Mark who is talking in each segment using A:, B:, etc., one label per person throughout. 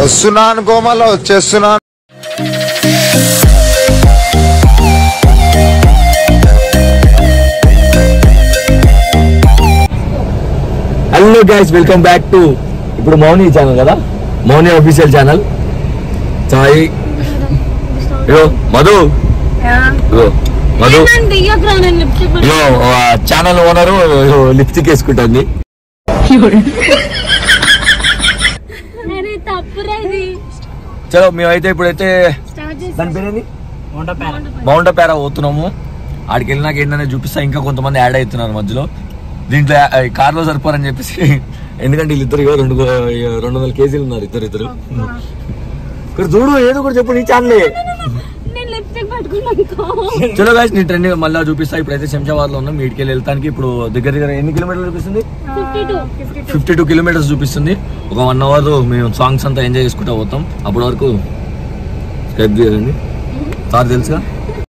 A: వస్తున్నాను కోమలో వచ్చేస్తున్నాను
B: hello guys welcome back to ఇప్పుడు మౌని ఛానల్ కదా మౌని అఫీషియల్ ఛానల్ సాయి ఇగో మధు ఇగో మధు ఇగో ఛానల్ ఓనరు లిప్స్టిక్ వేసుకుంటుంది
C: అరే తప్పురా ఇది
B: చలో మేమైతే ఇప్పుడైతే
C: స్టార్ట్
B: దాని పేరేంది మౌంట పేర పోతున్నాము ఆడికి వెళ్ళినాక ఏంటనే చూపిస్తా ఇంకా కొంతమంది యాడ్ అవుతున్నారు మధ్యలో దీంట్లో కార్ లో సరిపోరని చెప్పేసి ఎందుకంటే వీళ్ళిద్దరు ఇగో రెండు రెండు వందల కేజీలు ఉన్నారు ఇద్దరు ఇద్దరు ఇక్కడ చూడు ఏదో కూడా చెప్పు నీ ఛానలే
C: నేను లిప్స్టిక్ పట్టుకున్నాను
B: చలో గాయస్ నీ ట్రెండ్ మళ్ళీ చూపిస్తా ఇప్పుడైతే శంషాబాద్ లో ఉన్నాం మీటికి వెళ్ళి వెళ్తానికి ఇప్పుడు దగ్గర దగ్గర ఎన్ని కిలోమీటర్లు చూపిస్తుంది
C: fifty two
B: fifty two kilometers చూపిస్తుంది ఒక వన్ అవర్ మేము సాంగ్స్ అంతా ఎంజాయ్ చేసుకుంటూ పోతాం అప్పటి వరకు స్కైప్ చేయండి సార్ తెలుసుగా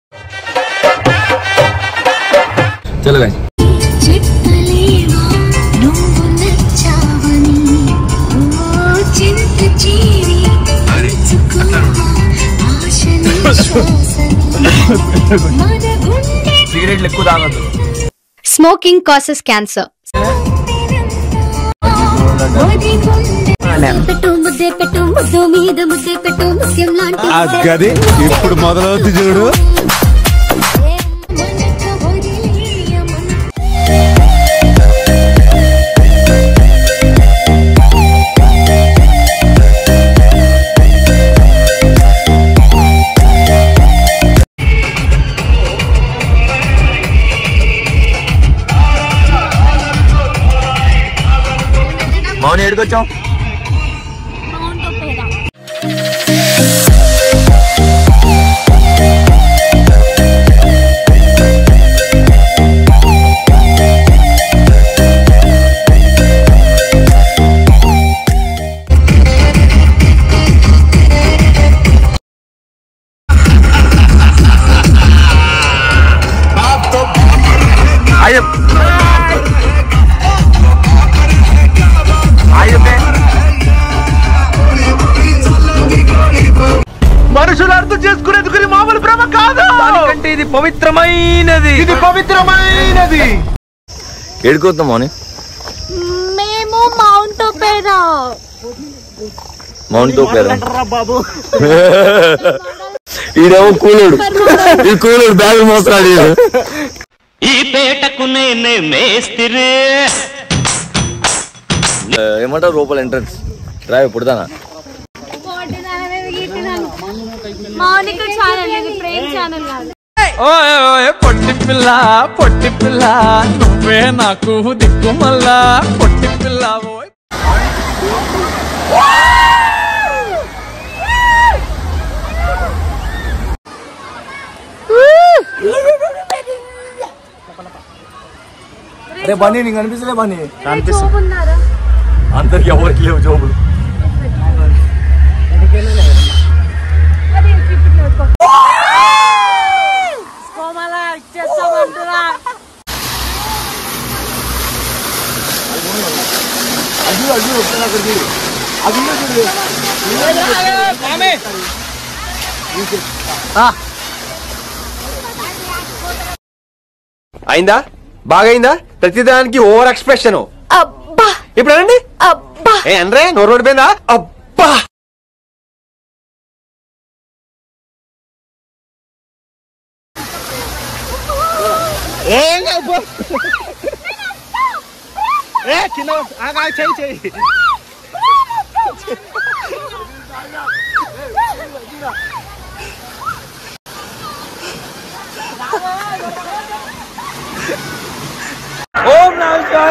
B: చలో గాయస్
D: చిట్టలేవా నువ్వు నచ్చావని ఓ చింత చీరి అరుచుకోవా ఆశని శ్వాసని మన గుండె
B: సిగరెట్లు ఎక్కువ తాగద్దు
E: Smoking causes cancer.
D: ఒది గుండె పెట్టు ముద్దే పెట్టు ముద్దు మీద ముద్దే పెట్టు ముత్యం లాంటి
A: గది ఇప్పుడు మొదలవుతుంది చూడు
D: మనకు వదిలేయమని
B: మౌని ఎడుకొచ్చాం
C: మౌంట్ ఒపేరా
B: అయ్యో
A: మనుషులు అర్థం చేసుకునేందుకు ఇది మామూలు ప్రేమ కాదు
B: అంటే ఇది పవిత్రమైనది
A: ఇది పవిత్రమైనది
B: ఎడుకోద్దాం మౌని
C: మేము మౌంట్ ఒపేరా
B: మౌంట్ పేరు ఈడేమో కూలుడు ఈ కూలుడు బ్యాగ్ మోస్తున్నాడు ఈడు.
F: ఈ పేటకు నేనే మేస్తిరే
B: ఆ, ఏమంటారు లోపల ఎంట్రన్స్ డ్రైవ్ పుడతానా
C: మౌనిక ఛానల్ ఇది ప్రేమ్ ఛానల్ కాదు
G: ఓయ్ ఓయ్ పొట్టి పిల్ల పొట్టి పిల్ల నువ్వే నాకు దిక్కు మళ్ళా పొట్టి పిల్ల ఓయ్
B: అరే బన్నీ నీకు అనిపిస్తలే బన్నీ
C: చూపున్నారా
B: అందరికి ఎవరికి లేవు జోబులు
A: అయిందా బాగైందా ప్రతిదానికి ఓవర్ ఎక్స్ప్రెషన్
E: అబ్బా
A: ఇప్పుడు అనండి
E: అబ్బా
A: ఏ అనరే నోరు పడిపోయిందా అబ్బా
B: ఓం నమస్కార